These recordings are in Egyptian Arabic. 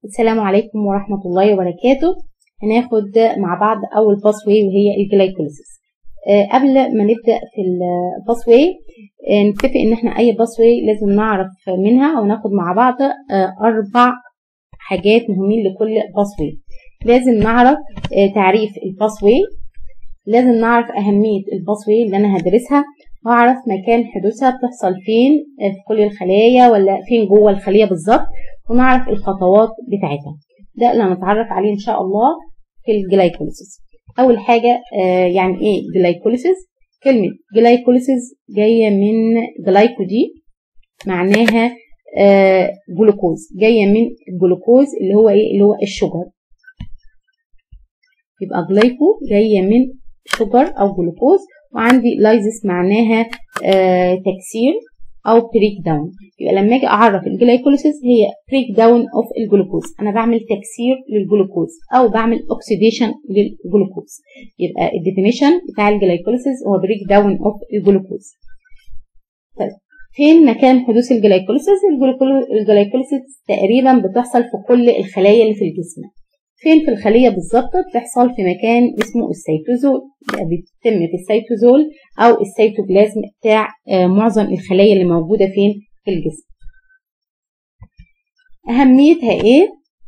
السلام عليكم ورحمة الله وبركاته هناخد مع بعض أول باسواي وهي الجلايكوليسيس آه قبل ما نبدأ في الباسواي آه نتفق إن احنا أي باسواي لازم نعرف منها أو ناخد مع بعض آه أربع حاجات مهمين لكل باسواي لازم نعرف تعريف الباسواي لازم نعرف أهمية الباسواي اللي أنا هدرسها واعرف مكان حدوثها بتحصل فين في كل الخلايا ولا فين جوه الخليه بالظبط ونعرف الخطوات بتاعتها ده اللي هنتعرف عليه ان شاء الله في الجلايكوليسيس اول حاجه آه يعني ايه جلايكوليسيس كلمه جلايكوليسيس جايه من جلايكودي معناها آه جلوكوز جايه من الجلوكوز اللي هو ايه اللي هو الشجر يبقى جلايكو جايه من شجر او جلوكوز وعندي لايزس معناها آه تكسير او بريك داون يبقى لما اجي اعرف الجلايكوليسيس هي بريك داون اوف الجلوكوز انا بعمل تكسير للجلوكوز او بعمل اوكسيديشن للجلوكوز يبقى الديفينيشن بتاع الجلايكوليسيس هو بريك داون اوف الجلوكوز طيب فين مكان حدوث الجلايكوليسيس الجلايكوليسيس تقريبا بتحصل في كل الخلايا اللي في الجسم فين في الخليه بالظبط بتحصل في مكان اسمه السيتوزول بيتم في السيتوزول او السيتوبلازم بتاع معظم الخلايا اللي موجوده فين في الجسم اهميتها ايه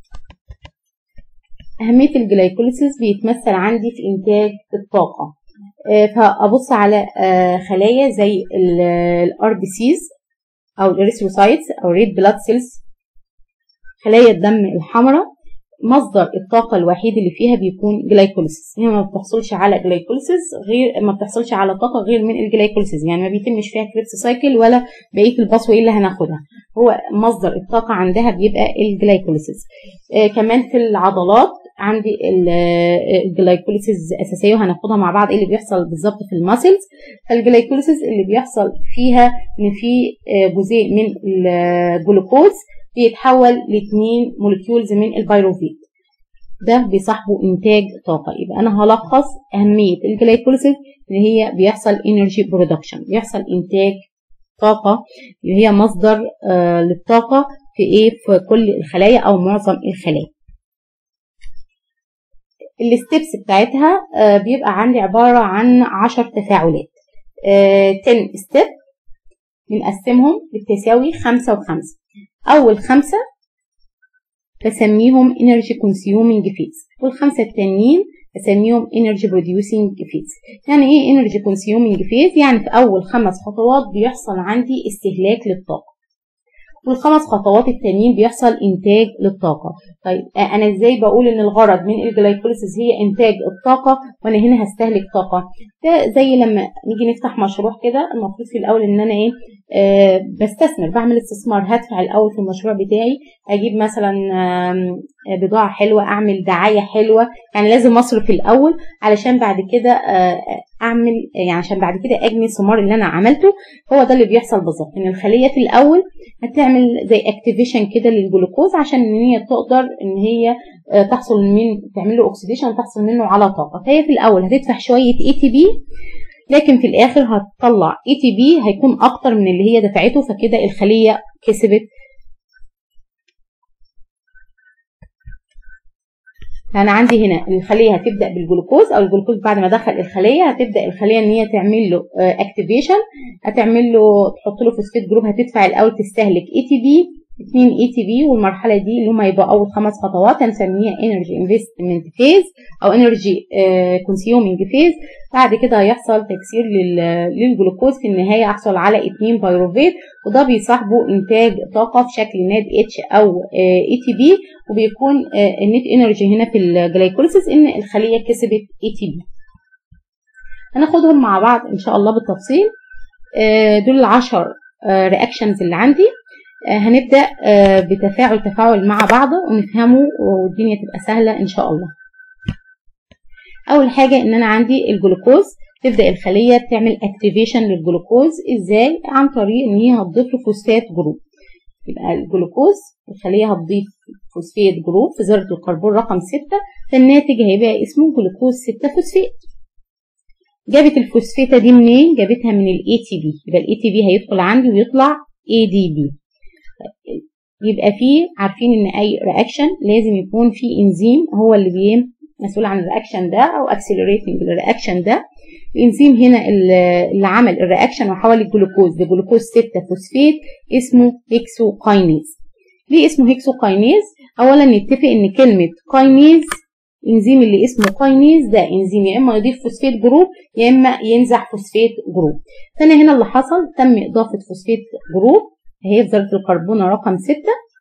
اهميه الجلايكوليسيس بيتمثل عندي في انتاج الطاقه فابص على خلايا زي الار بي سيز او الاريثروسايتس او ريد بلاد سيلز خلايا الدم الحمراء مصدر الطاقة الوحيد اللي فيها بيكون جلايكوليسيس هي ما بتحصلش على جلايكوليسيس غير ما بتحصلش على طاقة غير من الجلايكوليسيس يعني ما بيتمش فيها كريبس سايكل ولا بقية الباسوي اللي هناخدها هو مصدر الطاقة عندها بيبقى الجلايكوليسيس آه كمان في العضلات عندي الجلايكوليسيس اساسيه وهناخدها مع بعض ايه اللي بيحصل بالظبط في الماسلز فالجلايكوليسيس اللي بيحصل فيها ان في جزيء من الجلوكوز بيتحول لاثنين مولكيولز من البيروفيت ده بيصاحبه انتاج طاقه يبقى انا هلخص اهميه الجلايكوليسيس ان هي بيحصل انرجي برودكشن بيحصل انتاج طاقه اللي هي مصدر آه للطاقه في ايه في كل الخلايا او معظم الخلايا الستبس بتاعتها آه بيبقى عندي عباره عن 10 تفاعلات آه 10 ستيب بنقسمهم بالتساوي خمسة وخمسة أول خمسة بسميهم energy consuming phase والخمسة التانيين بسميهم energy producing phase يعني ايه energy consuming phase يعني في أول خمس خطوات بيحصل عندي استهلاك للطاقة والخمس خطوات التانيين بيحصل انتاج للطاقة طيب انا ازاي بقول ان الغرض من الجلايكوليسيس هي انتاج الطاقة وانا هنا هستهلك طاقة ده زي لما نيجي نفتح مشروع كده المفروض في الاول ان انا ايه آه بستثمر بعمل استثمار هدفع الاول في المشروع بتاعي اجيب مثلا آه بضاعة حلوة اعمل دعاية حلوة يعني لازم اصرف الاول علشان بعد كده آه اعمل يعني عشان بعد كده اجني الثمار اللي انا عملته هو ده اللي بيحصل بالظبط ان الخليه في الاول هتعمل زي اكتيفيشن كده للجلوكوز عشان ان هي تقدر ان هي تحصل من تعمل له اوكسيديشن وتحصل منه على طاقه فهي في الاول هتدفع شويه اي تي بي لكن في الاخر هتطلع اي تي بي هيكون اكتر من اللي هي دفعته فكده الخليه كسبت فانا عندي هنا الخليه هتبدا بالجلوكوز او الجلوكوز بعد ما دخل الخليه هتبدا الخليه ان هي تعمل له اكتيفيشن هتعمل له تحط له فوسفيت جروب هتدفع الاول تستهلك اي تي بي 2 اي تي بي والمرحله دي اللي هم يبقى اول خمس خطوات هنسميها انرجي انفستمنت فيز او انرجي كونسيومينج فيز بعد كده هيحصل تكسير للجلوكوز في النهايه احصل على 2 بايروفيت وده بيصاحبه انتاج طاقه في شكل ناد اتش او اي تي بي وبيكون النت انرجي هنا في الجلايكوليسيس ان الخليه كسبت اي تي بي هناخدهم مع بعض ان شاء الله بالتفصيل دول العشر رياكشنز اللي عندي هنبدا بتفاعل تفاعل مع بعض ونفهمه والدنيا تبقى سهله ان شاء الله اول حاجه ان انا عندي الجلوكوز تبدا الخليه تعمل اكتيفيشن للجلوكوز ازاي عن طريق ان هي هتضيف له فوسفات جروب يبقى الجلوكوز الخليه هتضيف فوسفات جروب في ذره الكربون رقم 6 فالناتج هيبقى اسمه جلوكوز 6 فوسفات جابت الفوسفاتة دي منين جابتها من الاي تي بي يبقى الاي تي بي هيدخل عندي ويطلع اي دي بي يبقى فيه عارفين ان اي رياكشن لازم يكون فيه انزيم هو اللي بي مسؤول عن الرياكشن ده او اكسلريتنج الرياكشن ده الانزيم هنا اللي عمل الرياكشن وحول الجلوكوز لجلوكوز 6 فوسفيت اسمه هيكسوكاينيز ليه اسمه هيكسوكاينيز اولا نتفق ان كلمه كاينيز الانزيم اللي اسمه كاينيز ده انزيم يا اما يضيف فوسفيت جروب يا اما ينزع فوسفيت جروب فانا هنا اللي حصل تم اضافه فوسفيت جروب هي في ذره الكربون رقم 6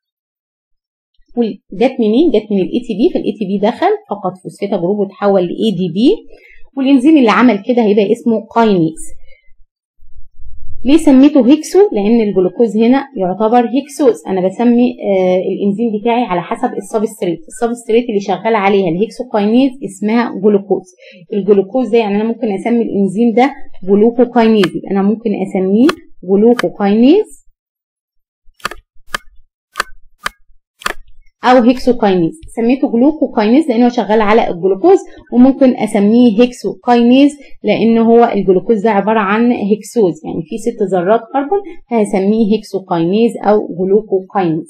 جت منين؟ جت من الاي تي بي فالاي تي بي دخل فقط فوسفيت جروب وتحول لاي دي بي والانزيم اللي عمل كده هيبقى اسمه كاينيز ليه سميته هيكسو لان الجلوكوز هنا يعتبر هيكسوز انا بسمي آه الانزيم بتاعي على حسب السبستريت السبستريت اللي شغال عليها الهيكسوكاينيز اسمها جلوكوز الجلوكوز ده يعني انا ممكن اسمي الانزيم ده جلوكوكاينيز انا ممكن اسميه جلوكوكاينيز او هيكسوكاينيز سميته جلوكوكاينيز لانه شغال على الجلوكوز وممكن اسميه هيكسوكاينيز لان هو الجلوكوز ده عباره عن هيكسوز يعني فيه ست ذرات كربون فهسميه هيكسوكاينيز او جلوكوكاينيز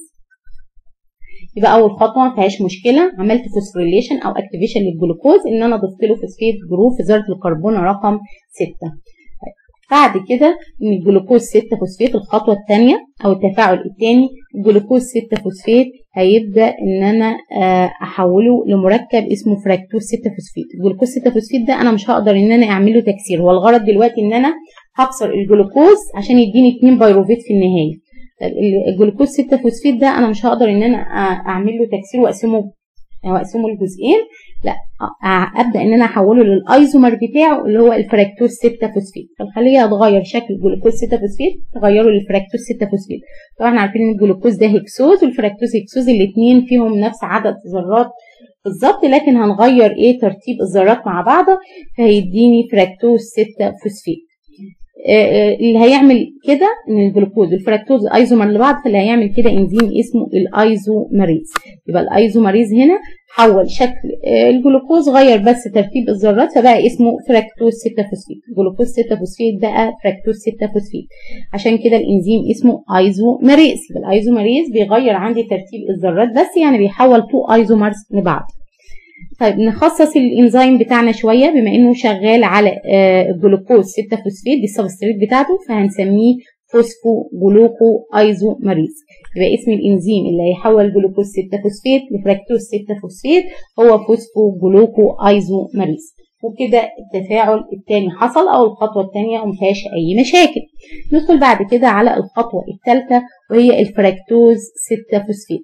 يبقى اول خطوه ما فيهاش مشكله عملت فوسفوريليشن او اكتيفيشن للجلوكوز ان انا ضفت له فوسفيت جروب في ذره الكربون رقم 6 بعد كده ان الجلوكوز 6 فوسفيت الخطوه الثانيه او التفاعل الثاني الجلوكوز 6 فوسفيت هيبدا ان انا احوله لمركب اسمه فراكتوز 6 فوسفيت الجلوكوز 6 فوسفيت ده انا مش هقدر ان انا اعمل له تكسير هو الغرض دلوقتي ان انا هكسر الجلوكوز عشان يديني 2 بايروفيت في النهايه الجلوكوز 6 فوسفيت ده انا مش هقدر ان انا اعمل له تكسير واقسمه واقسمه لجزئين لا ابدا ان انا احوله للايزومر بتاعه اللي هو الفراكتوز 6 فوسفيت فالخليه هتغير شكل الجلوكوز 6 فوسفيت تغيره للفراكتوز 6 فوسفيت طبعا احنا عارفين ان الجلوكوز ده هيكسوز والفراكتوز هيكسوز الاثنين فيهم نفس عدد ذرات بالظبط لكن هنغير ايه ترتيب الذرات مع بعض فهيديني فراكتوز 6 فوسفيت اللي هيعمل كده ان الجلوكوز والفراكتوز ايزومر لبعض فاللي هيعمل كده انزيم اسمه الايزوماريز يبقى الايزوماريز هنا حول شكل الجلوكوز غير بس ترتيب الذرات فبقى اسمه فراكتوز 6 فوسفيت جلوكوز 6 فوسفيت بقى فراكتوز 6 فوسفيت عشان كده الانزيم اسمه ايزوماريز يبقى الايزوماريز بيغير عندي ترتيب الذرات بس يعني بيحول تو ايزومرز لبعض طيب نخصص الانزيم بتاعنا شويه بما انه شغال على الجلوكوز 6 فوسفيت دي السبستريت بتاعته فهنسميه فوسفو جلوكو ايزوماريز يبقى اسم الانزيم اللي هيحول جلوكوز 6 فوسفيت لفراكتوز 6 فوسفيت هو فوسفو جلوكو ايزوماريز وكده التفاعل الثاني حصل او الخطوه الثانيه وما فيهاش اي مشاكل ندخل بعد كده على الخطوه الثالثه وهي الفراكتوز 6 فوسفيت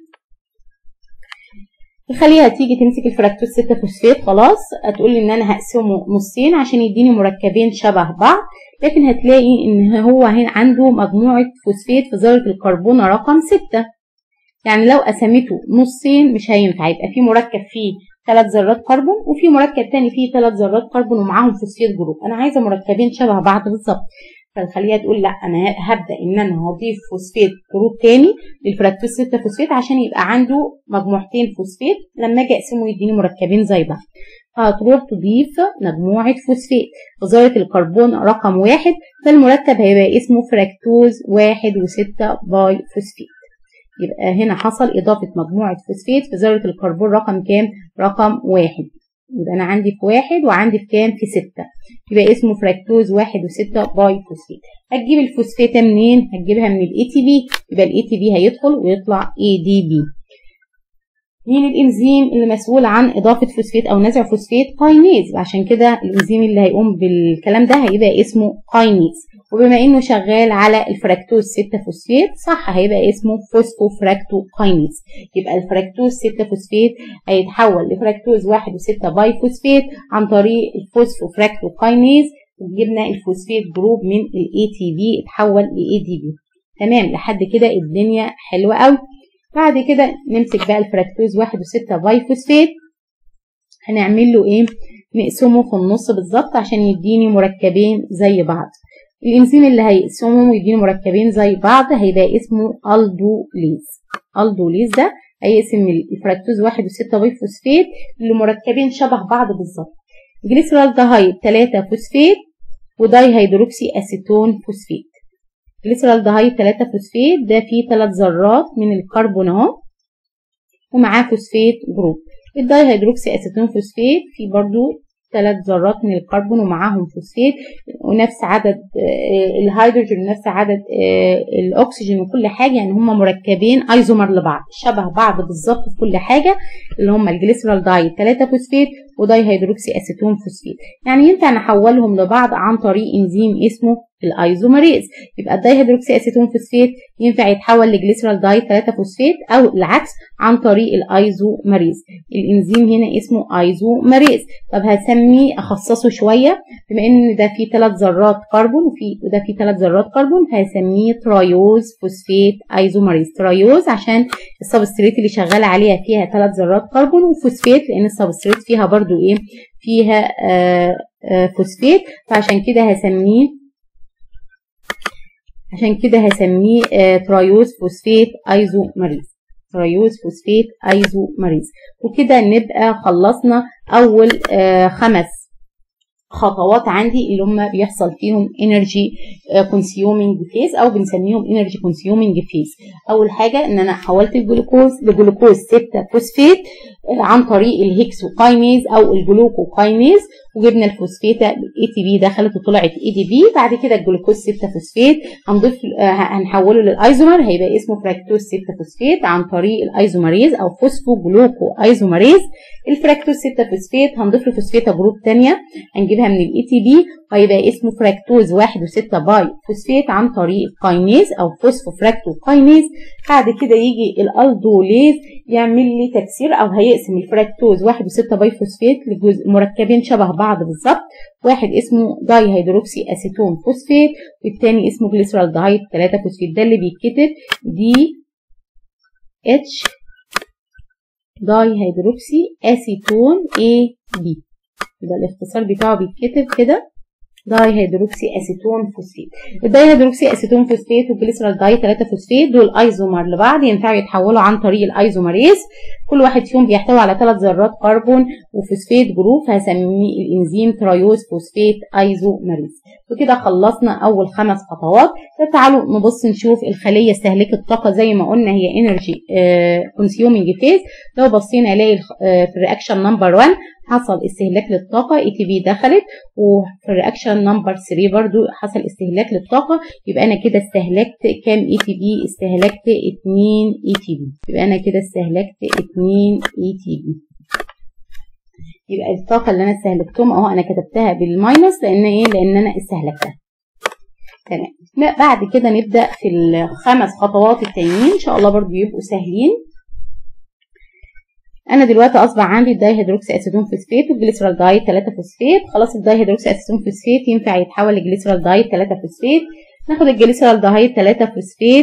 الخليه هتيجي تمسك الفراكتوز 6 فوسفات خلاص هتقول لي ان انا هقسمه نصين عشان يديني مركبين شبه بعض لكن هتلاقي ان هو هنا عنده مجموعه فوسفات في ذره الكربون رقم 6 يعني لو قسمته نصين مش هينفع يبقى في مركب فيه ثلاث ذرات كربون وفي مركب تاني فيه ثلاث ذرات كربون ومعاهم فوسفات جروب انا عايزه مركبين شبه بعض بالظبط فالخليه تقول لا انا هبدا ان انا هضيف فوسفات جروب تاني للفراكتوز 6 فوسفات عشان يبقى عنده مجموعتين فوسفات لما اجي اقسمه يديني مركبين زي بعض فهتروح تضيف مجموعة فوسفات في ذرة الكربون رقم واحد فالمركب هيبقى اسمه فراكتوز واحد وستة باي فوسفات يبقى هنا حصل إضافة مجموعة فوسفات في ذرة الكربون رقم كام؟ رقم واحد يبقى أنا عندي في واحد وعندي في كام؟ في ستة يبقى اسمه فراكتوز واحد وستة باي فوسفات هتجيب الفوسفاتة منين؟ هتجيبها من الاي تي بي يبقى الاي تي بي هيدخل ويطلع اي دي بي مين الانزيم اللي مسؤول عن اضافه فوسفات او نزع فوسفات كاينيز عشان كده الانزيم اللي هيقوم بالكلام ده هيبقى اسمه كاينيز وبما انه شغال على الفراكتوز 6 فوسفات صح هيبقى اسمه فوسفوفراكتو كاينيز يبقى الفراكتوز 6 فوسفات هيتحول لفراكتوز 1 و6 باي فوسفات عن طريق الفوسفوفراكتو كاينيز وجبنا الفوسفات جروب من الاي تي بي اتحول لاي دي بي تمام لحد كده الدنيا حلوه قوي بعد كده نمسك بقى الفراكتوز واحد وستة باي فوسفات هنعمل له ايه نقسمه في النص بالظبط عشان يديني مركبين زي بعض الانزيم اللي هيقسمه ويديني مركبين زي بعض هيبقى اسمه الدوليز الدوليز ده هيقسم الفراكتوز واحد وستة باي فوسفات لمركبين شبه بعض بالظبط جليسرالدهايد 3 فوسفات وداي هيدروكسي اسيتون فوسفات جليسرالدهايد 3 فوسفيت ده فيه 3 ذرات من الكربون اهو ومعاه فوسفيت جروب الداي هيدروكسي اسيتون فوسفيت فيه برضو ثلاث ذرات من الكربون ومعاهم فوسفيت ونفس عدد الهيدروجين ونفس عدد الاكسجين وكل حاجه يعني هم مركبين ايزومر لبعض شبه بعض بالظبط في كل حاجه اللي هم الجليسرال داي 3 فوسفيت وداي هيدروكسي اسيتون فوسفيت يعني ينفع نحولهم لبعض عن طريق انزيم اسمه الايزومريز يبقى الداي هيدروكسي اسيتون فوسفيت ينفع يتحول لجليسرال داي 3 فوسفيت او العكس عن طريق الايزومريز الانزيم هنا اسمه ايزومريز طب هسميه اخصصه شويه بما ان ده فيه ثلاث ذرات كربون وفي وده فيه ثلاث ذرات كربون فهسميه ترايوز فوسفيت ايزومريز ترايوز عشان السبستريت اللي شغاله عليها فيها ثلاث ذرات كربون وفوسفيت لان السبستريت فيها برضو ايه فيها آآ آآ فوسفيت فعشان كده هسميه عشان كده هسميه آه ترايوز فوسفيت ايزومريز ترايوز فوسفيت ايزومريز وكده نبقى خلصنا اول آه خمس خطوات عندي اللي هم بيحصل فيهم انرجي كونسيومينج فيز او بنسميهم انرجي كونسيومينج فيز اول حاجه ان انا حولت الجلوكوز لجلوكوز 6 فوسفيت عن طريق الهيكسوكاينيز او الجلوكوكاينيز وجبنا الفوسفيتا اي تي بي دخلت وطلعت اي دي بي بعد كده الجلوكوز 6 فوسفيت هنضيف هنحوله للايزومر هيبقى اسمه فراكتوز 6 فوسفيت عن طريق الايزومريز او فوسفو جلوكو ايزومريز الفراكتوز 6 فوسفيت هنضيف له فوسفيتا جروب ثانيه هنجيبها من الاي تي بي وهيبقى اسمه فراكتوز 1 و6 باي فوسفيت عن طريق الكاينيز او فوسفو فراكتو كاينيز بعد كده يجي الالدوليز يعمل لي تكسير او هيقسم الفراكتوز 1 و6 باي فوسفيت لجزء مركبين شبه بعض بالظبط واحد اسمه داي هيدروكسي اسيتون فوسفيت والتاني اسمه جليسرال دايت 3 فوسفيت ده اللي بيتكتب دي اتش داي هيدروكسي اسيتون اي بي ده الاختصار بتاعه بيتكتب كده داي هيدروكسي اسيتون فوسفيت الداي هيدروكسي اسيتون فوسفيت والجليسرال داي 3 فوسفيت دول ايزومر لبعض ينفعوا يتحولوا عن طريق الايزومريز كل واحد فيهم بيحتوي على ثلاث ذرات كربون وفوسفيت جروب فهسميه الانزيم ترايوز فوسفيت ايزومريز وكده خلصنا اول خمس خطوات تعالوا نبص نشوف الخليه استهلكت طاقه زي ما قلنا هي انرجي كونسيومينج فيز لو بصينا نلاقي في الرياكشن نمبر 1 حصل استهلاك للطاقة اي تي بي دخلت وفي الرياكشن نمبر 3 برضو حصل استهلاك للطاقة يبقى أنا كده استهلكت كام اي تي بي استهلكت 2 اي تي بي يبقى أنا كده استهلكت 2 اي تي بي يبقى الطاقة اللي أنا استهلكتهم أهو أنا كتبتها بالماينس لأن إيه لأن أنا استهلكتها تمام بعد كده نبدأ في الخمس خطوات التانيين إن شاء الله برضو يبقوا سهلين انا دلوقتي اصبح عندي الداي هيدروكسي اسيتون فوسفيت والجليسرال داي 3 فوسفيت خلاص الداي هيدروكسي اسيتون فوسفيت ينفع يتحول لجليسرال داي 3 فوسفيت ناخد الجليسرال داي 3 فوسفيت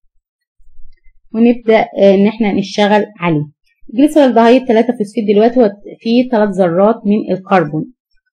ونبدا ان احنا نشتغل عليه الجليسرال داي 3 فوسفيت دلوقتي هو فيه 3 ذرات من الكربون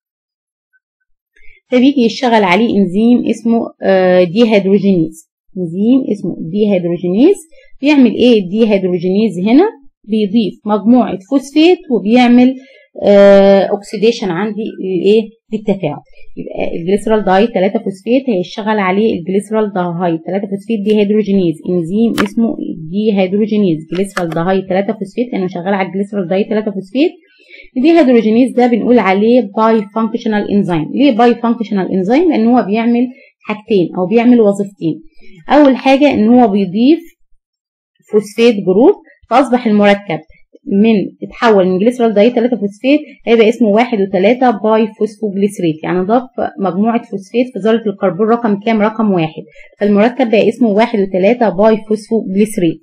فبيجي يشتغل عليه انزيم اسمه دي هيدروجينيز انزيم اسمه دي هيدروجينيز بيعمل ايه الدي هيدروجينيز هنا بيضيف مجموعة فوسفيت وبيعمل آه اوكسيديشن عندي للايه للتفاعل يبقى الجليسرال داي 3 فوسفيت هيشتغل عليه الجليسرال داي 3 فوسفيت دي هيدروجينيز انزيم اسمه دي هيدروجينيز جليسرال داي 3 فوسفيت لانه شغال على الجليسرال داي 3 فوسفيت الدي هيدروجينيز ده بنقول عليه باي فانكشنال انزيم ليه باي فانكشنال انزيم لان هو بيعمل حاجتين او بيعمل وظيفتين اول حاجه ان هو بيضيف فوسفيت جروب فاصبح المركب من اتحول من جليسرال داي 3 فوسفيت هيبقى اسمه 1 و3 باي فوسفوجليسريت يعني ضاف مجموعه فوسفيت في ذره الكربون رقم كام رقم واحد فالمركب بقى اسمه 1 و3 باي فوسفوجليسريت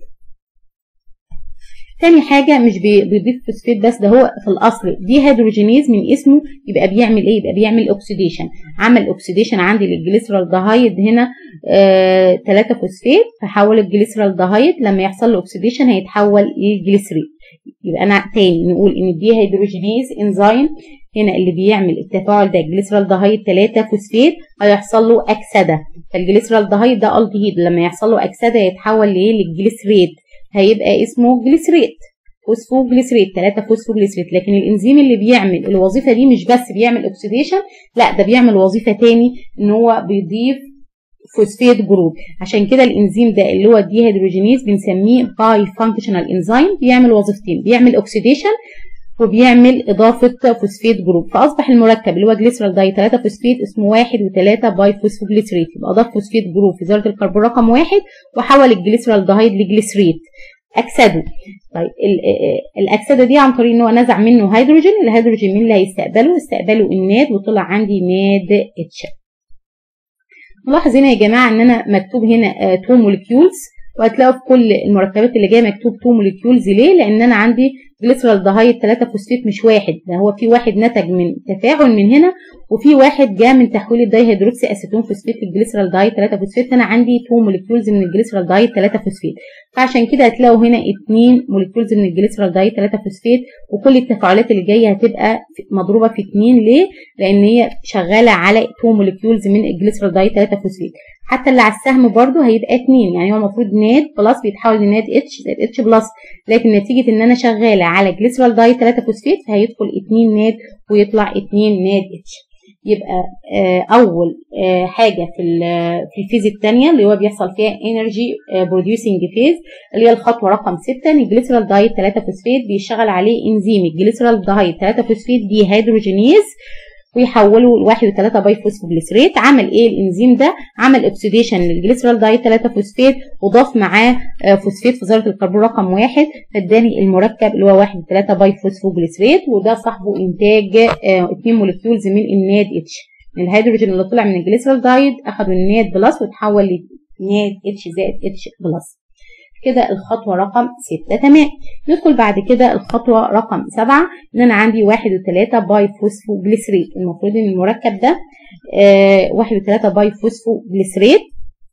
تاني حاجة مش بيضيف فوسفيت بس ده هو في الأصل دي هيدروجينيز من اسمه يبقى بيعمل إيه؟ يبقى بيعمل أكسيديشن عمل أكسيديشن عندي للجليسرال دهايد هنا آه 3 فوسفيت فحول الجليسرال دهايد لما يحصل له أكسيديشن هيتحول للجليسريت يبقى أنا تاني نقول إن الدي هيدروجينيز إنزيم هنا اللي بيعمل التفاعل ده جليسرال دهايد 3 فوسفيت هيحصل له أكسدة فالجليسرال دهايد ده ألدهيد لما يحصل له أكسدة يتحول لإيه؟ للجليسريت هيبقى اسمه جليسريت فوسفوجليسريت 3 فوسفوجليسريت لكن الانزيم اللي بيعمل الوظيفه دي مش بس بيعمل اوكسيديشن لا ده بيعمل وظيفه تاني ان هو بيضيف فوسفيت جروب عشان كده الانزيم ده اللي هو الدي هيدروجينيز بنسميه باي فانكشنال انزيم بيعمل وظيفتين بيعمل اوكسيديشن وبيعمل اضافه فوسفيت جروب فاصبح المركب اللي هو جليسرال داي 3 فوسفيت اسمه 1 و3 باي فوسفوجليسريت يبقى اضاف فوسفيت جروب في ذره الكربون رقم 1 وحول الجليسرال دايد لجليسريت اكسده طيب الاكسده دي عن طريق ان هو نزع منه هيدروجين الهيدروجين مين اللي هيستقبله استقبله الناد وطلع عندي ناد اتش نلاحظ هنا يا جماعه ان انا مكتوب هنا 2 موليكيولز وهتلاقوا في كل المركبات اللي جايه مكتوب 2 موليكيولز ليه لان انا عندي جليسرال دهايد 3 فوسفيت مش واحد ده هو في واحد نتج من تفاعل من هنا وفي واحد جاء من تحويل الداي هيدروكسي اسيتون فوسفيت للجليسرال دهايد 3 فوسفيت فانا عندي 2 موليكيولز من الجليسرال دهايد 3 فوسفيت فعشان كده هتلاقوا هنا 2 موليكيولز من الجليسرال دهايد 3 فوسفيت وكل التفاعلات اللي جايه هتبقى مضروبه في 2 ليه؟ لان هي شغاله على 2 موليكيولز من الجليسرال دهايد 3 فوسفيت حتى اللي على السهم برده هيبقى 2 يعني هو المفروض ناد بلس بيتحول لناد اتش زائد اتش بلس لكن نتيجه ان انا شغاله على جليسرال داي 3 فوسفيت فهيدخل 2 ناد ويطلع 2 ناد اتش يبقى اول حاجه في في الفيز الثانيه اللي هو بيحصل فيها انرجي بروديوسنج فيز اللي هي الخطوه رقم 6 ان الجليسرال داي 3 فوسفيت بيشتغل عليه انزيم الجليسرال داي 3 فوسفيت دي هيدروجينيز ويحولوا ل 1 و3 باي فوسفوجليسريت عمل ايه الانزيم ده عمل اوكسيديشن للجليسرال داي 3 فوسفيت وضاف معاه فوسفيت في ذره الكربون رقم 1 فاداني المركب اللي هو 1 و3 باي فوسفوجليسريت وده صاحبه انتاج 2 موليكيولز من الناد اتش الهيدروجين اللي طلع من الجليسرال دايد اخدوا الناد بلس وتحول لناد اتش زائد اتش بلس كده الخطوة رقم ستة تمام ندخل بعد كده الخطوة رقم سبعة ان انا عندي واحد وتلاتة باي فوسفوجليسريت المفروض ان المركب ده آه واحد وتلاتة باي فوسفوجليسريت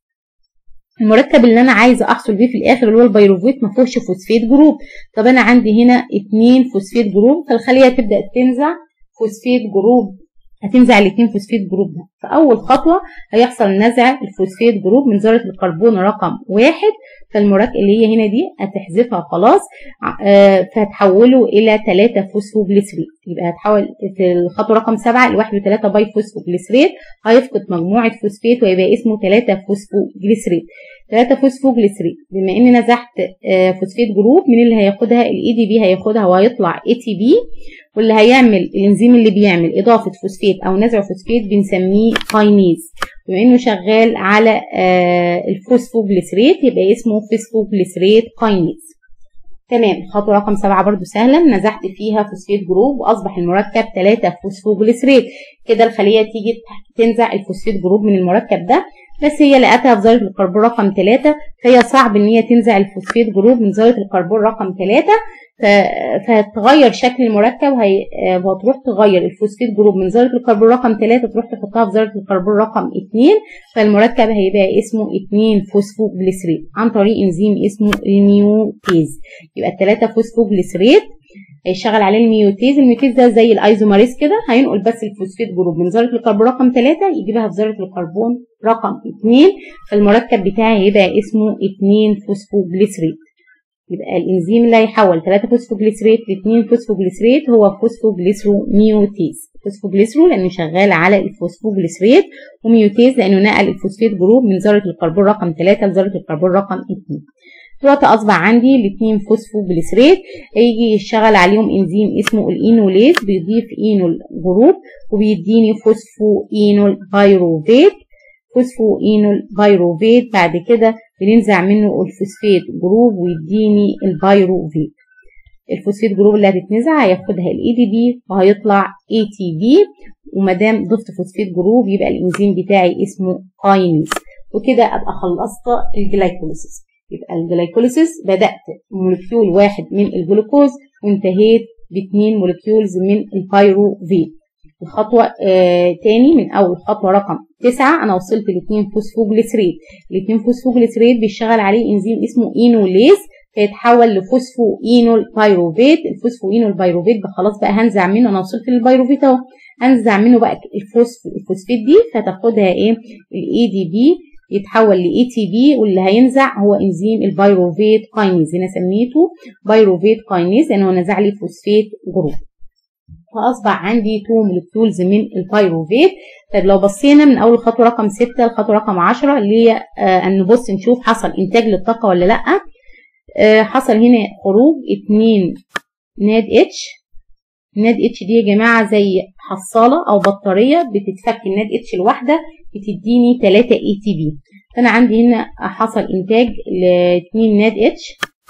المركب اللي انا عايزه احصل بيه في الاخر اللي هو البيروفيت ما فيهوش فوسفيت جروب طب انا عندي هنا اتنين فوسفيت جروب فالخليه تبدا تنزع فوسفيت جروب هتنزع الاثنين فوسفيت جروب ده فاول خطوه هيحصل نزع الفوسفيت جروب من ذره الكربون رقم واحد فالمركب اللي هي هنا دي هتحذفها خلاص آه فهتحوله الى 3 فوسفوجليسريت يبقى هتحول في الخطوه رقم 7 ل 1 و3 باي فوسفوجليسريت هيفقد مجموعه فوسفيت ويبقى اسمه 3 فوسفوجليسريت 3 فوسفوجليسريت بما اني نزعت آه فوسفيت جروب مين اللي هياخدها الاي دي بي هياخدها وهيطلع اي تي بي واللي هيعمل الانزيم اللي بيعمل اضافه فوسفيت او نزع فوسفيت بنسميه كاينيز بما انه شغال على آه الفوسفوجليسريت يبقى اسمه فوسفوجليسريت كاينيز تمام خطوه رقم سبعة برضو سهله نزعت فيها فوسفيت جروب واصبح المركب 3 فوسفوجليسريت كده الخليه تيجي تنزع الفوسفيت جروب من المركب ده بس هي لقتها في ذره الكربون رقم 3 فهي صعب ان هي تنزع الفوسفيت جروب من ذره الكربون رقم 3 فهتغير شكل المركب وهي... وهتروح تغير الفوسفيت جروب من ذره الكربون رقم 3 تروح تحطها في ذره الكربون رقم 2 فالمركب هيبقى اسمه 2 فوسفوجليسريت عن طريق انزيم اسمه الميوتيز يبقى الثلاثه فوسفوجليسريت هيشتغل عليه الميوتيز الميوتيز ده زي الايزوماريز كده هينقل بس الفوسفيت جروب من ذره الكربون رقم 3 يجيبها في ذره الكربون رقم 2 فالمركب بتاعي هيبقى اسمه 2 فوسفوجليسريت يبقى الانزيم اللي هيحول 3 فوسفوجليسريت ل 2 فوسفوجليسريت هو فوسفوجليسرو ميوتيز فوسفوجليسرو لانه شغال على الفوسفوجليسريت وميوتيز لانه نقل الفوسفيت جروب من ذره الكربون رقم 3 لذره الكربون رقم 2 دلوقتي اصبح عندي الاثنين فوسفوجليسريت هيجي يشتغل عليهم انزيم اسمه الاينوليز بيضيف اينول جروب وبيديني فوسفو اينول بايروفيت فوسفو اينول بايروفيت بعد كده بننزع منه الفوسفيت جروب ويديني البايروفيت الفوسفيت جروب اللي هتتنزع هياخدها الاي دي بي وهيطلع اي تي بي وما دام ضفت فوسفيت جروب يبقى الانزيم بتاعي اسمه كاينيز وكده ابقى خلصت الجلايكوليسيس يبقى الجلايكوليسيس بدات مولكيول واحد من الجلوكوز وانتهيت باثنين مولكيولز من البايروفيت الخطوة آه تاني من أول خطوة رقم تسعة أنا وصلت لاتنين فوسفوجليسريت الاتنين فوسفوجليسريت بيشتغل عليه إنزيم اسمه إينوليز فيتحول لفوسفو إينول بايروفيت الفوسفو إينول بايروفيت خلاص بقى هنزع منه أنا وصلت للبايروفيت أهو هنزع منه بقى الفوسفو الفوسفيت دي فتاخدها إيه الإي دي بي يتحول لاي تي بي واللي هينزع هو انزيم البايروفيت كاينيز هنا سميته بايروفيت كاينيز لان هو نزع لي فوسفيت جروب فاصبح عندي 2 مولكيولز من البيروفيت طيب لو بصينا من اول خطوه رقم 6 لخطوه رقم 10 اللي هي آه نبص نشوف حصل انتاج للطاقه ولا لا آه حصل هنا خروج 2 ناد اتش ناد اتش دي يا جماعه زي حصاله او بطاريه بتتفك الناد اتش الواحده بتديني 3 اي تي بي فانا عندي هنا حصل انتاج ل 2 ناد اتش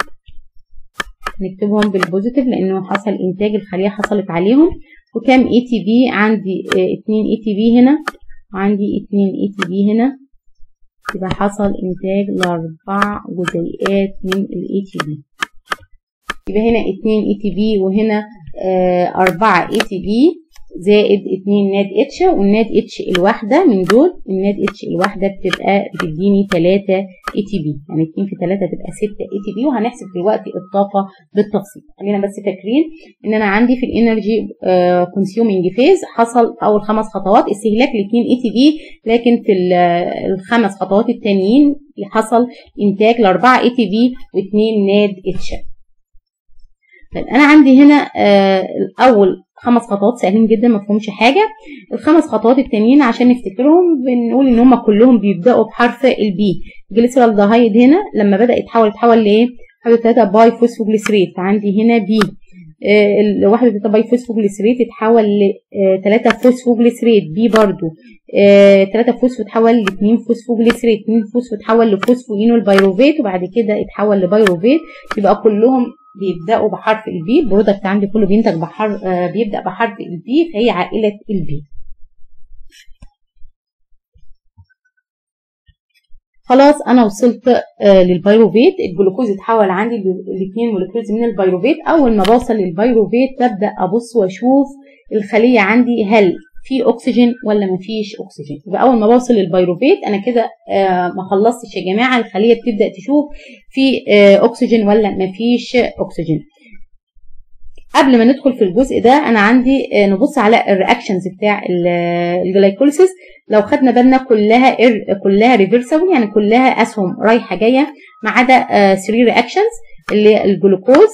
نكتبهم بالبوزيتيف لانه حصل انتاج الخليه حصلت عليهم وكام اي تي بي عندي 2 اي تي بي هنا وعندي 2 اي تي بي هنا يبقى حصل انتاج لاربع جزيئات من الاي تي بي يبقى هنا 2 اي تي بي وهنا 4 اي تي بي زائد 2 ناد اتش والناد اتش الواحدة من دول الناد اتش الواحدة بتبقى بتديني 3 اي تي بي يعني 2 في 3 تبقى 6 اي تي بي وهنحسب دلوقتي الطاقة بالتفصيل خلينا بس فاكرين ان انا عندي في الانرجي كونسيومينج فيز حصل في اول خمس خطوات استهلاك ل 2 اي تي بي لكن في الخمس خطوات التانيين حصل انتاج ل 4 اي تي بي و2 ناد اتش طيب انا عندي هنا آه الاول خمس خطوات سهلين جدا ما فيهمش حاجه الخمس خطوات التانيين عشان نفتكرهم بنقول ان هم كلهم بيبداوا بحرف البي جليسرال دهايد هنا لما بدا يتحول يتحول لايه حاجه 3 باي فوسفوجليسريت عندي هنا بي آه الواحد 3 باي فوسفوجليسريت اتحول ل 3 فوسفوجليسريت بي برضو 3 فوسفو اتحول ل 2 فوسفوجليسريت 2 فوسفو اتحول لفوسفوينول بايروفيت وبعد كده اتحول لبايروفيت يبقى كلهم بيبداوا بحرف البي البرودكت عندي كله بينتج بحرف آه بيبدا بحرف البي فهي عائله البي خلاص انا وصلت آه للبيروفيت الجلوكوز اتحول عندي لاثنين مولكيولز من البيروفيت اول ما بوصل للبيروفيت ببدا ابص واشوف الخليه عندي هل في اكسجين ولا ما فيش اكسجين يبقى اول ما بوصل للبيروفيت انا كده آه ما خلصتش يا جماعه الخليه بتبدا تشوف في آه اكسجين ولا ما فيش اكسجين قبل ما ندخل في الجزء ده انا عندي آه نبص على الرياكشنز بتاع الجلايكوليسيس لو خدنا بالنا كلها كلها ريفرسبل يعني كلها اسهم رايحه جايه ما عدا 3 رياكشنز اللي هي الجلوكوز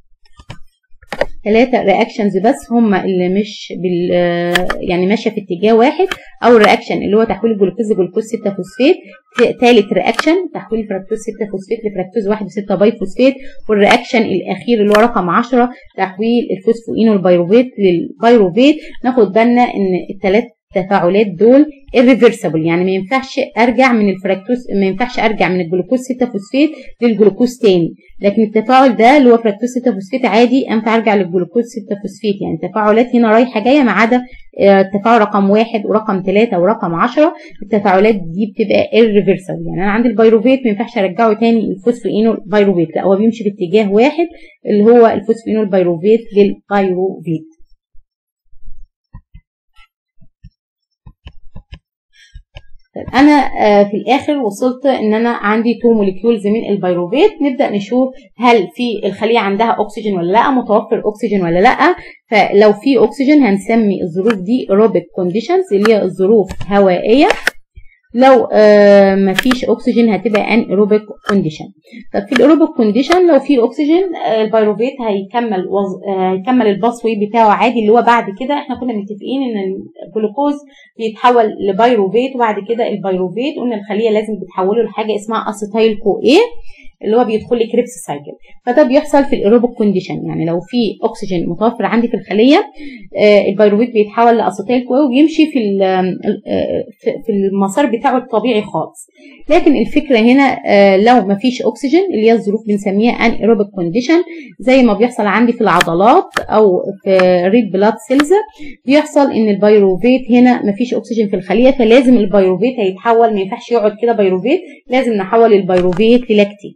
ثلاثة رياكشنز بس هم اللي مش بال يعني ماشيه في اتجاه واحد اول رياكشن اللي هو تحويل الجلوكوز لجلوكوز 6 فوسفات ثالث رياكشن تحويل الفركتوز 6 فوسفات لفركتوز 1 و6 باي فوسفات والرياكشن الاخير اللي هو رقم 10 تحويل الفوسفوينول بايروفيت للبايروفيت ناخد بالنا ان الثلاث التفاعلات دول irreversible يعني ما ينفعش ارجع من الفركتوز ما ينفعش ارجع من الجلوكوز 6 فوسفات للجلوكوز تاني لكن التفاعل ده اللي هو فركتوز 6 فوسفات عادي ينفع ارجع للجلوكوز 6 فوسفات يعني التفاعلات هنا رايحه جايه ما عدا التفاعل رقم واحد ورقم ثلاثة ورقم 10 التفاعلات دي بتبقى irreversible يعني انا عندي البيروفيت ما ينفعش ارجعه تاني الفوسفوينول بايروفيت لا هو بيمشي باتجاه واحد اللي هو الفوسفوينول بايروفيت للبايروفيت انا في الاخر وصلت ان انا عندي تو موليكيولز من البيروفيت نبدا نشوف هل في الخليه عندها اكسجين ولا لا متوفر اكسجين ولا لا فلو في اكسجين هنسمي الظروف دي ايروبيك كونديشنز اللي هي الظروف هوائيه لو آه مفيش اكسجين هتبقى ان ايروبيك كونديشن طب في الايروبيك كونديشن لو في اكسجين آه البيروفيت هيكمل وز... آه هيكمل الباس واي بتاعه عادي اللي هو بعد كده احنا كنا متفقين ان الجلوكوز بيتحول لبيروفيت وبعد كده البيروفيت قلنا الخليه لازم بتحوله لحاجه اسمها اسيتايل كو ايه اللي هو بيدخل لي كريبس سايكل فده بيحصل في الايروبيك كونديشن يعني لو في اكسجين متوفر عندي في الخليه آه البيروفيت بيتحول لاسيتايل كو وبيمشي في في المسار بتاعه الطبيعي خالص لكن الفكره هنا آه لو ما فيش اكسجين اللي هي الظروف بنسميها ان ايروبيك كونديشن زي ما بيحصل عندي في العضلات او في ريد بلاد سيلز بيحصل ان البيروفيت هنا ما فيش اكسجين في الخليه فلازم البيروفيت هيتحول ما ينفعش يقعد كده بيروفيت لازم نحول البيروفيت للاكتيت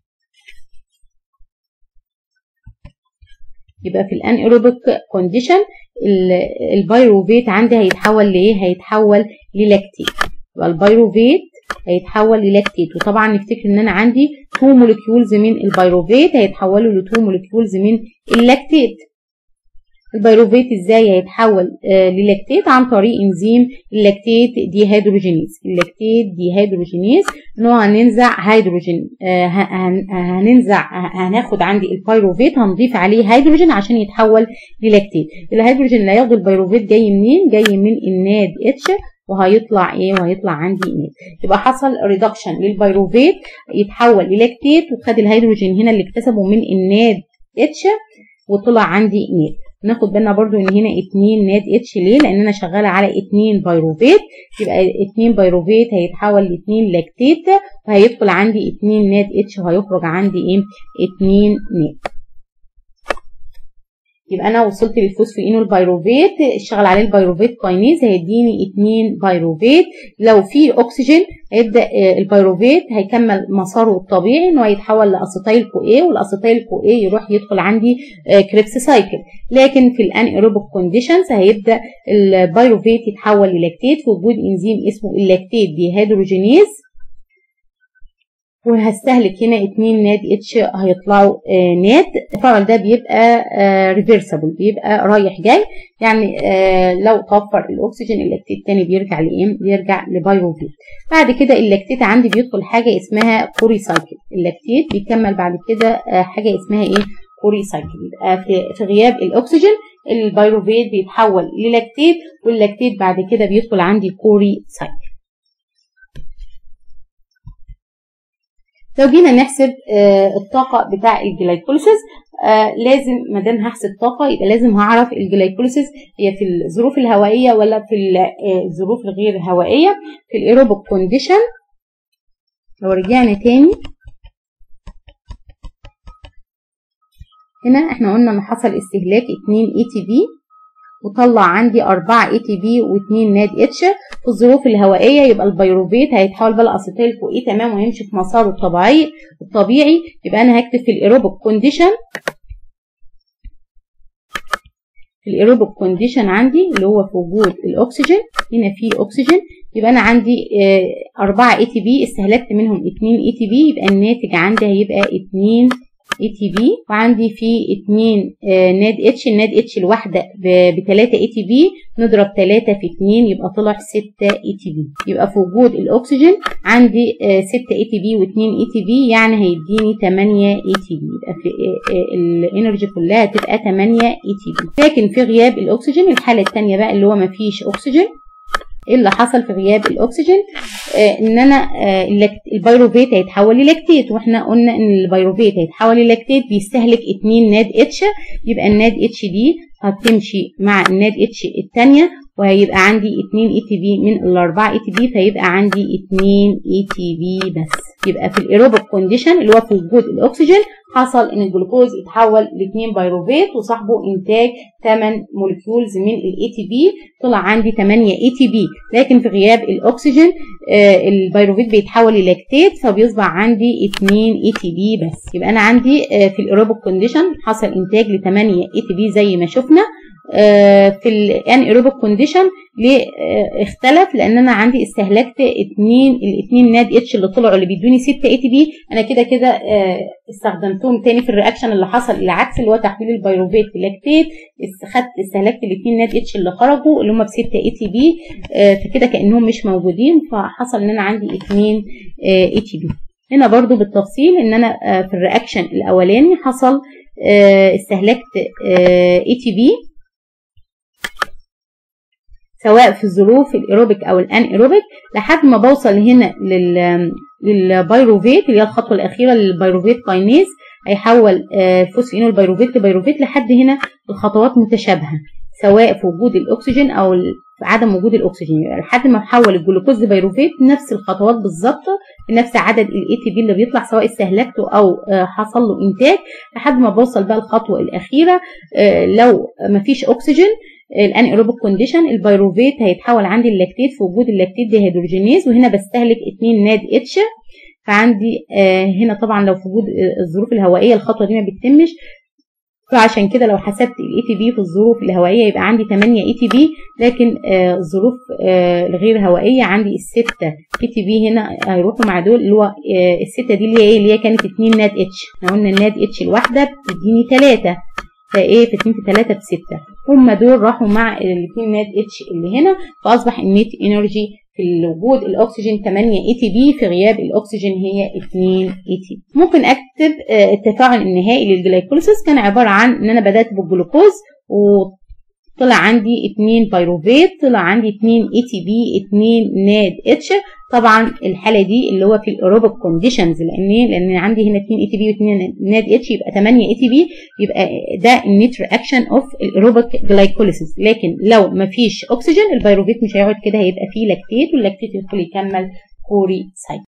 يبقى في الان ايروبيك كونديشن البيروفيت عندي هيتحول لايه هيتحول للاكتيت يبقى البيروفيت هيتحول للاكتيت وطبعا نفتكر ان انا عندي 2 مولكيولز من البيروفيت هيتحولوا ل 2 مولكيولز من اللاكتيت البيروفيت ازاي هيتحول آه للاكتيت عن طريق انزيم اللاكتيت ديهيدروجينيز اللاكتيت ديهيدروجينيز ان هو هننزع هيدروجين آه هننزع هناخد عندي البيروفيت هنضيف عليه هيدروجين عشان يتحول للاكتيت الهيدروجين اللي هياخده البيروفيت جاي منين جاي من الناد اتش وهيطلع ايه وهيطلع عندي ناد يبقى حصل ريدكشن للبيروفيت يتحول للاكتيت وخد الهيدروجين هنا اللي اكتسبه من الناد اتش وطلع عندي ناد ناخد بالنا برضو ان هنا اتنين ناد اتش ليه لان انا شغاله على اتنين بايروفيت يبقى اتنين بايروفيت هيتحول لاتنين لاكتيت وهيدخل عندي اتنين ناد اتش وهيخرج عندي ايه اتنين ناد يبقى انا وصلت للفوسفينول البيروفيت اشتغل عليه البيروفيت كاينيز هيديني 2 بيروفيت لو في اكسجين هيبدا البيروفيت هيكمل مساره الطبيعي انه هيتحول لاسيتايل كو اي والاسيتايل كو اي يروح يدخل عندي كريبس سايكل لكن في الان ايروبيك كونديشنز هيبدا البيروفيت يتحول للاكتيت في وجود انزيم اسمه اللاكتيت ديهيدروجينيز وهستهلك هنا اتنين ناد اتش هيطلعوا آه ناد التفاعل ده بيبقى آه ريفرسبل بيبقى رايح جاي يعني آه لو توفر الاكسجين اللاكتيت تاني بيرجع لايه بيرجع لبايروفيت بعد كده اللاكتيت عندي بيدخل حاجه اسمها كوري سايكل اللاكتيت بيكمل بعد كده حاجه اسمها ايه كوري سايكل يبقى في, في غياب الاكسجين البايروفيت بيتحول للاكتيت واللاكتيت بعد كده بيدخل عندي كوري سايكل لو جينا نحسب آه الطاقة بتاع الجلايكوليسيس آه لازم ما دام هحسب طاقة يبقى لازم هعرف الجلايكوليسيس هي في الظروف الهوائية ولا في الظروف الغير هوائية في الايروبيك كونديشن لو رجعنا تاني هنا احنا قلنا ان حصل استهلاك 2 اي تي بي وطلع عندي 4 اي تي بي و2 ناد اتش في الظروف الهوائيه يبقى البيروفيت هيتحول بقى لاسيتيل كو اي تمام ويمشي في مساره الطبيعي الطبيعي يبقى انا هكتب في الايروبيك كونديشن في الايروبيك كونديشن عندي اللي هو في وجود الاكسجين هنا في اكسجين يبقى انا عندي 4 اي تي بي استهلكت منهم 2 اي تي بي يبقى الناتج عندي هيبقى 2 اي تي بي وعندي في 2 آه ناد اتش الناد اتش الواحده ب 3 اي تي بي نضرب 3 في 2 يبقى طلع 6 اي تي بي يبقى في وجود الاكسجين عندي آه 6 اي تي بي و2 اي تي بي يعني هيديني 8 اي تي بي يبقى في آه الانرجي كلها هتبقى 8 اي تي بي لكن في غياب الاكسجين الحاله الثانيه بقى اللي هو ما فيش اكسجين ايه اللي حصل في غياب الاكسجين آه ان انا آه البيروفيت هيتحول للاكتيت واحنا قلنا ان البيروفيت هيتحول للاكتيت بيستهلك 2 ناد اتش يبقى الناد اتش دي هتمشي مع الناد اتش الثانيه وهيبقى عندي 2 اي تي بي من الاربعه اي تي بي فيبقى عندي 2 اي تي بي بس يبقى في الايروبيك كونديشن اللي هو في وجود الاكسجين حصل ان الجلوكوز اتحول ل 2 بايروفيت وصاحبه انتاج 8 مولكيولز من الاي تي بي طلع عندي 8 اي تي بي لكن في غياب الاكسجين آه البيروفيت بيتحول للاكتيت فبيصبح عندي 2 اي تي بي بس يبقى انا عندي آه في الايروبيك كونديشن حصل انتاج ل 8 اي تي بي زي ما شفنا آه في الان ايروبيك كونديشن ليه آه اختلف لان انا عندي استهلكت اتنين الاثنين ناد اتش اللي طلعوا اللي بيدوني 6 اي تي بي انا كده كده آه استخدمتهم تاني في الرياكشن اللي حصل العكس اللي هو تحويل البيروفيت لاكتيت خدت استهلكت الاثنين ناد اتش اللي خرجوا اللي هم ب 6 اي تي بي فكده كانهم مش موجودين فحصل ان انا عندي 2 اي تي بي هنا برضو بالتفصيل ان انا في الرياكشن الاولاني حصل استهلكت اي تي بي سواء في الظروف الايروبيك او الان ايروبيك لحد ما بوصل هنا لل للبيروفيت اللي هي الخطوه الاخيره للبيروفيت كاينيز هيحول فوسفينول البيروفيت لبيروفيت لحد هنا الخطوات متشابهه سواء في وجود الاكسجين او في عدم وجود الاكسجين لحد ما احول الجلوكوز لبيروفيت نفس الخطوات بالظبط بنفس عدد الاي تي بي اللي بيطلع سواء استهلكته او حصل له انتاج لحد ما بوصل بقى الخطوه الاخيره لو مفيش اكسجين الان ايروبيك كونديشن البيروفيت هيتحول عندي اللاكتيت في وجود اللاكتيت ديهيدروجينيز وهنا بستهلك 2 ناد اتش فعندي آه هنا طبعا لو في وجود الظروف الهوائيه الخطوه دي ما بتتمش فعشان كده لو حسبت الاي تي بي في الظروف الهوائيه يبقى عندي 8 اي تي بي لكن آه الظروف آه الغير هوائيه عندي السته اي تي بي هنا هيروحوا مع دول اللي هو آه السته دي اللي هي ايه اللي هي كانت 2 ناد اتش احنا قلنا الناد اتش الواحده بتديني 3 فايه في 2 في 3 ب 6 هم دول راحوا مع الاثنين ناد اتش اللي هنا فاصبح النت انرجي في وجود الاكسجين 8 اي تي بي في غياب الاكسجين هي 2 اي تي بي ممكن اكتب التفاعل النهائي للجلايكوليسيس كان عباره عن ان انا بدات بالجلوكوز وطلع عندي 2 بايروفيت طلع عندي 2 اي تي بي 2 ناد اتش طبعا الحاله دي اللي هو في الايروبيك كونديشنز لان لان عندي هنا 2 اي تي بي و2 ناد اتش يبقى 8 اي تي بي يبقى ده النيت رياكشن اوف الايروبيك جلايكوليسيس لكن لو ما فيش اكسجين البيروفيت مش هيقعد كده هيبقى فيه لاكتيت واللاكتيت يدخل يكمل كوري سايكل